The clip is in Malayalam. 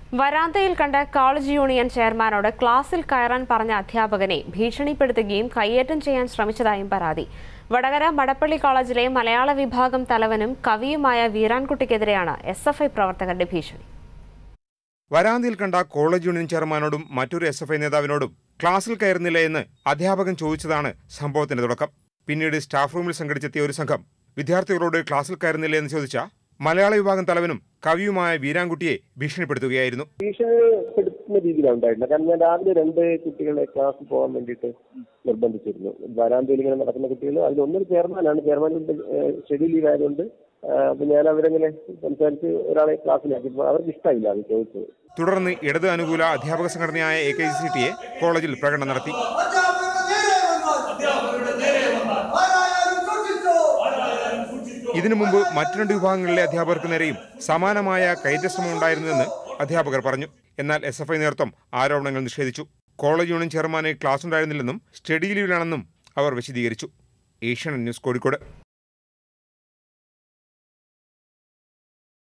വരാന്തയിൽ കണ്ട കോളേജ് യൂണിയൻ ചെയർമാനോട് ക്ലാസ്സിൽ കയറാൻ പറഞ്ഞ അധ്യാപകനെ ഭീഷണിപ്പെടുത്തുകയും കയ്യേറ്റം ചെയ്യാൻ ശ്രമിച്ചതായും പരാതി വടകര മടപ്പള്ളി കോളേജിലെ മലയാള വിഭാഗം തലവനും കവിയുമായ വീരാൻകുട്ടിക്കെതിരെയാണ് എസ് എഫ് ഐ പ്രവർത്തകരുടെ ഭീഷണി വരാന്തയിൽ കണ്ട കോളേജ് യൂണിയൻ ചെയർമാനോടും മറ്റൊരു എസ് എഫ് ഐ നേതാവിനോടും ക്ലാസ്സിൽ കയറുന്നില്ല എന്ന് അധ്യാപകൻ ചോദിച്ചതാണ് സംഭവത്തിന്റെ തുടക്കം പിന്നീട് സ്റ്റാഫ് റൂമിൽ സംഘടിച്ചെത്തിയ ഒരു സംഘം വിദ്യാർത്ഥികളോട് ക്ലാസ്സിൽ കയറുന്നില്ല എന്ന് ചോദിച്ച മലയാള വിഭാഗം തലവനും കവിയുമായ വീരാൻകുട്ടിയെ ഭീഷണിപ്പെടുത്തുകയായിരുന്നു ഭീഷണിപ്പെടുത്തുന്ന രീതിയിലാണ് ഉണ്ടായിരുന്നത് കാരണം ഞാൻ രാവിലെ രണ്ട് കുട്ടികളെ ക്ലാസ്സിൽ പോകാൻ വേണ്ടിയിട്ട് നിർബന്ധിച്ചിരുന്നു വരാന്തയിൽ ഇങ്ങനെ നടക്കുന്ന കുട്ടികൾ അതിൽ ഒന്നൊരു ചെയർമാനാണ് ചെയർമാനിന്റെ ഷെഡ്യൂൾ ലീവ് ആയതുകൊണ്ട് ആ, അപ്പൊ ഞാൻ അവരങ്ങനെ സംസാരിച്ച് ഒരാളെ ക്ലാസ്സിലാക്കി അപ്പൊ അവർക്ക് ഇഷ്ടമായില്ല അത് ചോദിച്ചത് തുടർന്ന് ഇടത് അനുകൂല അധ്യാപക സംഘടനയായ എ കെ സി ടിയെ കോളേജിൽ പ്രകടനം നടത്തി അധ്യാപകരുടെ നേരെ വന്നാൽ ആരായാലും സൂക്ഷിച്ചോ ഇതിനു മുമ്പ് മറ്റു രണ്ട് വിഭാഗങ്ങളിലെ അധ്യാപകർക്ക് നേരെയും സമാനമായ കയറ്റശ്രമം ഉണ്ടായിരുന്നുവെന്ന് അധ്യാപകർ പറഞ്ഞു എന്നാൽ എസ് എഫ് ഐ നേതൃത്വം ആരോപണങ്ങൾ നിഷേധിച്ചു കോളേജ് യൂണിയൻ ചെയർമാന് ക്ലാസ് ഉണ്ടായിരുന്നില്ലെന്നും സ്റ്റഡി ലീവിലാണെന്നും അവർ വിശദീകരിച്ചു ഏഷ്യാനെറ്റ് ന്യൂസ് കോഴിക്കോട്